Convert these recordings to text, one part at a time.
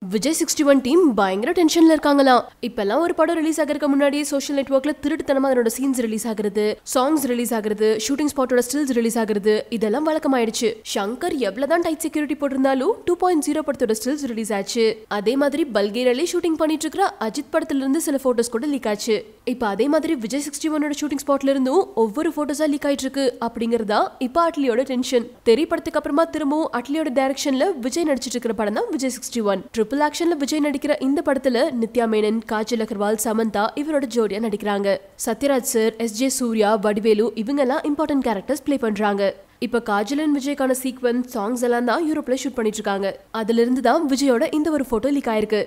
Vijay sixty one team பயங்கர டென்ஷன்ல இருக்காங்களாம் இப்பெல்லாம் ஒரு படம் ரிலீஸ் ஆகிறதுக்கு முன்னாடி சோஷியல் நெட்ஒர்க்ல திருட்டுத்தனமா அதனோட சீன்ஸ் ரிலீஸ் ஆகுறது சாங்ஸ் ரிலீஸ் ஆகுறது ஷூட்டிங் ஸ்பாட்டோட ஸ்டில்ஸ் ரிலீஸ் ஆகுறது இதெல்லாம் வழக்கமாயிடுச்சு சங்கர் எவ்வளவுதான் டைட் செக்யூரிட்டி போட்டிருந்தாலும் டூ பாயிண்ட் ஜீரோ படத்தோட ஸ்டில்ஸ் ரிலீஸ் ஆச்சு அதே மாதிரி பல்கேரியாலே ஷூட்டிங் பண்ணிட்டு இருக்கிற அஜித் படத்துல இருந்து சில போட்டோஸ் கூட லீக் ஆச்சு இப்ப அதே மாதிரி விஜய் சிக்ஸ்டி ஒன்னோட ஷூட்டிங் ஸ்பாட்ல இருந்தும் ஒவ்வொரு போட்டோஸா லீக் ஆயிட்டு இருக்கு அப்படிங்கறதா இப்ப அட்லியோட டென்ஷன் தெரி படத்துக்கு அப்புறமா திரும்பவும் அட்லியோட டைரக்ஷன்ல விஜய் நடிச்சிட்டு இருக்கிற படம் தான் விஜய் சிக்ஸ்டி ஒன் ட்ரிபிள் ஆக்ஷன்ல விஜய் நடிக்கிற இந்த படத்துல நித்யா மேனன் காஜல் அகர்வால் சமந்தா இவரோட ஜோடியா நடிக்கிறாங்க Sathyaraj sir S J Surya Vadivelu இவங்க எல்லாம் இம்பார்ட்டன்ட் கேரக்டர்ஸ் ப்ளே பண்றாங்க இப்ப காஜல் அண்ட் விஜய்க்கான சீக்வன்ஸ் சாங்ஸ் எல்லாம் தான் யூரோப்ல ஷூட் பண்ணிட்டு இருக்காங்க அதுல இருந்து தான் விஜயோட இந்த ஒரு போட்டோ லீக் ஆயிருக்கு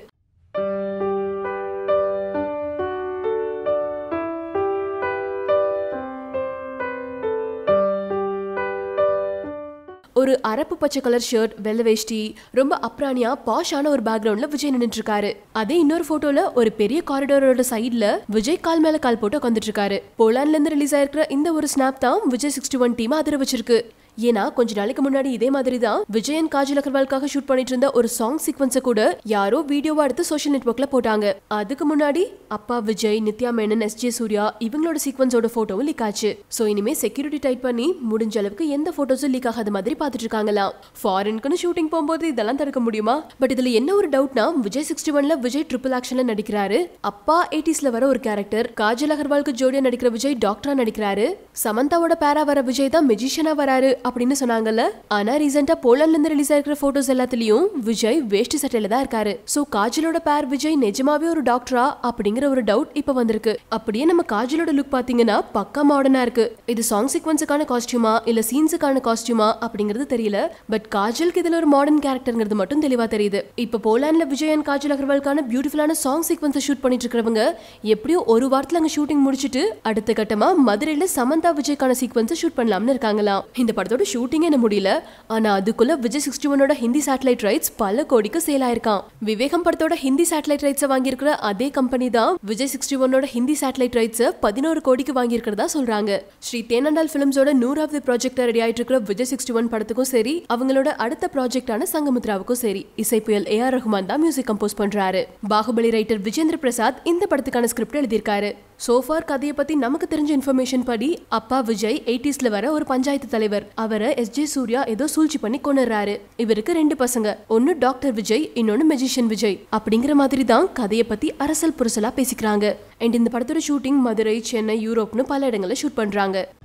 ஒரு அரப்பு பச்சை கலர் ஷர்ட் வெள்ளை வேஷ்டி ரொம்ப அப்ராணியா பாஷான ஒரு பேக்ரவுண்ட்ல விஜய் நின்னுட்டு இருக்காரு அதே இன்னொரு போட்டோல ஒரு பெரிய காரிடோரோட சைடுல விஜய் கால் மேல கால் போட்டு உட்காந்துட்டு இருக்காரு போலாண்ட்ல இருந்து ரிலீஸ் ஆயிருக்கிற இந்த ஒரு ஸ்னாப் தான் விஜய் சிக்ஸ்டி ஒன் டீம் அதிர வச்சிருக்கு ஏன்னா கொஞ்ச நாளைக்கு முன்னாடி இதே மாதிரி தான் விஜயன் காஜல் அகர்வால்காக ஷூட் பண்ணிட்டு இருந்த ஒரு சாங் சீக்வன்ஸை கூட யாரோ வீடியோவா எடுத்து சோஷியல் நெட்ஒர்க்ல போட்டாங்க அதுக்கு முன்னாடி அப்பா விஜய் நித்யா மேனன் எஸ் ஜே சூர்யா இவங்களோட சீக்வன்ஸோட போட்டோவும் லீக் ஆச்சு சோ இனிமே செக்யூரிட்டி டைட் பண்ணி முடிஞ்ச அளவுக்கு எந்த போட்டோஸும் லீக் ஆகாத மாதிரி பாத்துட்டு இருக்காங்களாம் ஃபாரின்க்குன்னு ஷூட்டிங் போகும்போது இதெல்லாம் தடுக்க முடியுமா பட் இதுல என்ன ஒரு டவுட்னா விஜய் சிக்ஸ்டி ஒன்ல விஜய் ட்ரிபிள் ஆக்ஷன்ல நடிக்கிறாரு அப்பா எயிட்டிஸ்ல வர ஒரு கேரக்டர் காஜல் அகர்வாலுக்கு ஜோடியா நடிக்கிற விஜய் டாக்டரா நடிக்கிறாரு சமந்தாவோட பேரா வர விஜய் தான் மெஜிஷியனா வராரு அப்படின்னு சொன்னாங்கல்ல ஆனா ரீசெண்டா போலண்ட்ல இருந்து ரிலீஸ் ஆயிருக்கிற போட்டோஸ் எல்லாத்துலயும் விஜய் வேஷ்டி சட்டையில தான் இருக்காரு சோ காஜலோட பேர் விஜய் நிஜமாவே ஒரு டாக்டரா அப்படிங்கிற ஒரு டவுட் இப்ப வந்திருக்கு அப்படியே நம்ம காஜலோட லுக் பாத்தீங்கன்னா பக்கா மாடர்னா இருக்கு இது சாங் சீக்வன்ஸுக்கான காஸ்டியூமா இல்ல சீன்ஸுக்கான காஸ்டியூமா அப்படிங்கிறது தெரியல பட் காஜலுக்கு இதுல ஒரு மாடர்ன் கேரக்டர்ங்கிறது மட்டும் தெளிவா தெரியுது இப்ப போலாண்ட்ல விஜய் அண்ட் காஜல் அகர்வாலுக்கான பியூட்டிஃபுல்லான சாங் சீக்வன்ஸை ஷூட் பண்ணிட்டு இருக்கிறவங்க எப்படியும் ஒரு வாரத்துல அங்க ஷூட்டிங் முடிச்சிட்டு அடுத்த கட்டமா மதுரையில சமந்தா விஜய்க்கான சீக்வன்ஸை ஷூட் பண்ணலாம்னு இருக்காங்களாம் இந்த படத்தோட ஷூட்டிங் என்ன முடியல ஆனா அதுக்குள்ள விஜய் சிக்ஸ்டி ஒனோட ஹிந்தி சேட்டலைட் ரைட்ஸ் பல கோடிக்கு சேல் ஆயிருக்கான் விவேகம் படத்தோட ஹிந்தி சேட்டலைட் ரைட்ஸை வாங்கியிருக்கிற அதே கம்பெனி தான் விஜய் சிக்ஸ்டி ஒனோட ஹிந்தி சேட்டலைட் ரைட்ஸை பதினோரு கோடிக்கு வாங்கியிருக்கிறதா சொல்றாங்க ஸ்ரீ தேனண்டால் பிலிம்ஸோட நூறாவது ப்ராஜெக்டா ரெடி ஆயிட்டு இருக்கிற விஜய் சிக்ஸ்டி ஒன் படத்துக்கும் சரி அவங்களோட அடுத்த ப்ராஜெக்டான சங்கமுத்ராவுக்கும் சரி இசை புயல் ஏ ஆர் ரஹ்மான் தான் மியூசிக் கம்போஸ் பண்றாரு பாகுபலி ரைட்டர் விஜேந்திர பிரசாத் இந்த படத்துக்கான ஸ்கிரிப்ட் எழுதியிருக்காரு சோஃபார் கதையை பத்தி நமக்கு தெரிஞ்ச இன்ஃபர்மேஷன் படி அப்பா விஜய் எயிட்டிஸ்ல வர ஒரு பஞ்சாயத்து தலைவர் அவரை எஸ் ஜே சூர்யா ஏதோ சூழ்ச்சி பண்ணி கொண்டுறாரு இவருக்கு ரெண்டு பசங்க ஒன்னு டாக்டர் விஜய் இன்னொன்னு மெஜிஷியன் விஜய் அப்படிங்கிற மாதிரி தான் கதையை பத்தி அரசல் புரசலா பேசிக்கிறாங்க அண்ட் இந்த படத்தோட ஷூட்டிங் மதுரை சென்னை யூரோப்னு பல இடங்கள்ல ஷூட் பண்றாங்க